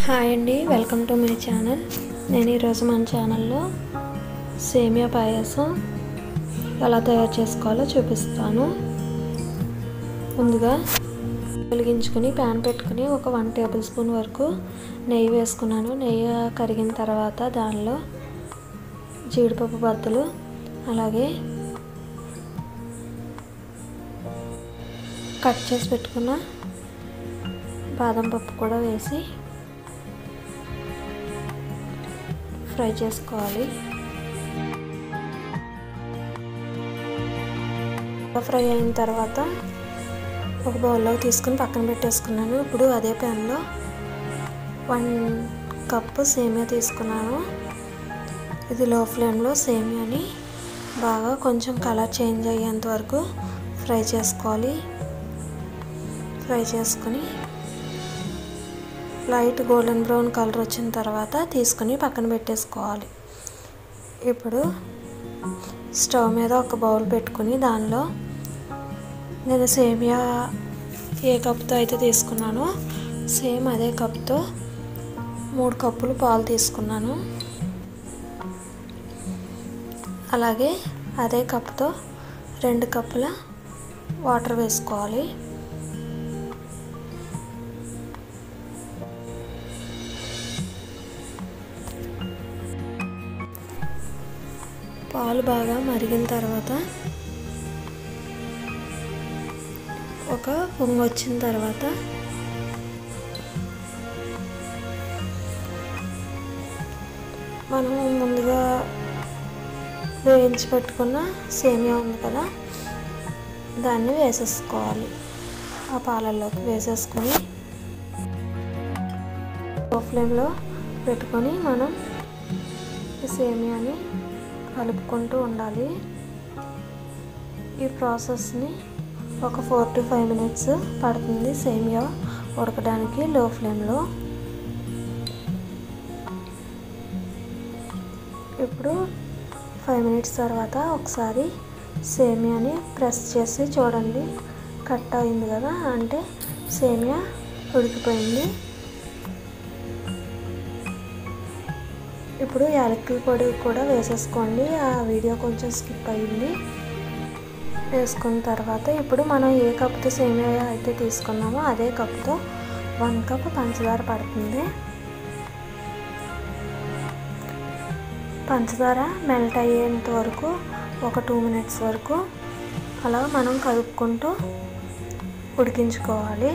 hi అండి welcome to my channel నేను ఈరోజు మన ఛానల్లో సేమియా పాయసం ఎలా తయారు చేసుకోవాలో చూపిస్తాను ముందుగా వెలిగించుకుని ప్యాన్ పెట్టుకుని ఒక వన్ టేబుల్ స్పూన్ వరకు నెయ్యి వేసుకున్నాను నెయ్యి కరిగిన తర్వాత దానిలో జీడిపప్పు బద్దలు అలాగే కట్ చేసి పెట్టుకున్న బాదం పప్పు కూడా వేసి ఫ్రై చేసుకోవాలి ఫ్రై అయిన తర్వాత ఒక బౌల్లో తీసుకుని పక్కన పెట్టేసుకున్నాను ఇప్పుడు అదే ప్యాన్లో వన్ కప్పు సేమియా తీసుకున్నాను ఇది లో ఫ్లేమ్లో సేమియాని బాగా కొంచెం కలర్ చేంజ్ అయ్యేంత వరకు ఫ్రై చేసుకోవాలి ఫ్రై చేసుకుని లైట్ గోల్డెన్ బ్రౌన్ కలర్ వచ్చిన తర్వాత తీసుకుని పక్కన పెట్టేసుకోవాలి ఇప్పుడు స్టవ్ మీద ఒక బౌల్ పెట్టుకుని దానిలో నేను సేమియా ఏ కప్తో అయితే తీసుకున్నానో సేమ్ అదే కప్తో మూడు కప్పులు పాలు తీసుకున్నాను అలాగే అదే కప్తో రెండు కప్పుల వాటర్ వేసుకోవాలి పాలు బాగా మరిగిన తర్వాత ఒక పొంగు వచ్చిన తర్వాత మనం ముందుగా వేయించి పెట్టుకున్న సేమియా ఉంది కదా దాన్ని వేసేసుకోవాలి ఆ పాలల్లోకి వేసేసుకొని లో ఫ్లేమ్లో పెట్టుకొని మనం ఈ సేమియాని కలుపుకుంటూ ఉండాలి ఈ ప్రాసెస్ని ఒక ఫోర్ టు ఫైవ్ మినిట్స్ పడుతుంది సేమియా ఉడకడానికి లో ఫ్లేమ్లో ఇప్పుడు ఫైవ్ మినిట్స్ తర్వాత ఒకసారి సేమియాని ప్రెస్ చేసి చూడండి కట్ అయింది కదా అంటే సేమియా ఉడికిపోయింది ఇప్పుడు యాలకుల పొడి కూడా వేసేసుకోండి ఆ వీడియో కొంచెం స్కిప్ అయ్యింది వేసుకున్న తర్వాత ఇప్పుడు మనం ఏ కప్తో సేమియా అయితే తీసుకున్నామో అదే కప్తో వన్ కప్ పంచదార పడుతుంది పంచదార మెల్ట్ అయ్యేంత వరకు ఒక టూ మినిట్స్ వరకు అలా మనం కలుపుకుంటూ ఉడికించుకోవాలి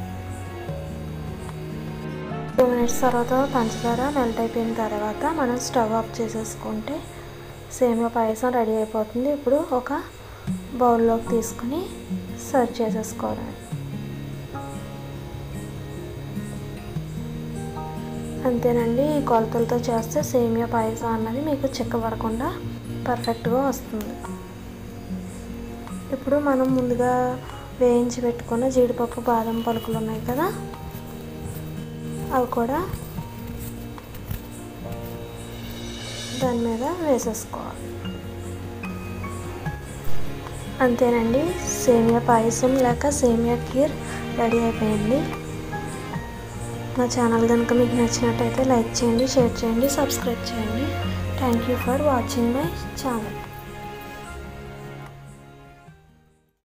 టూ మినిట్స్ తర్వాత పంచదార మెల్ట్ అయిపోయిన తర్వాత మనం స్టవ్ ఆఫ్ చేసేసుకుంటే సేమియా పాయసం రెడీ అయిపోతుంది ఇప్పుడు ఒక బౌల్లోకి తీసుకుని సర్వ్ చేసేసుకోవడం అంతేనండి ఈ కొలతలతో చేస్తే సేమియా పాయసం అన్నది మీకు చిక్కబడకుండా పర్ఫెక్ట్గా వస్తుంది ఇప్పుడు మనం ముందుగా వేయించి పెట్టుకున్న జీడిపప్పు బాదం పలుకులు ఉన్నాయి కదా అవి కూడా దాని మీద వేసేసుకోవాలి అంతేనండి సేమియా పాయసం లేక సేమియా కీర్ రెడీ అయిపోయింది మా ఛానల్ కనుక మీకు నచ్చినట్టయితే లైక్ చేయండి షేర్ చేయండి సబ్స్క్రైబ్ చేయండి thank you for watching my channel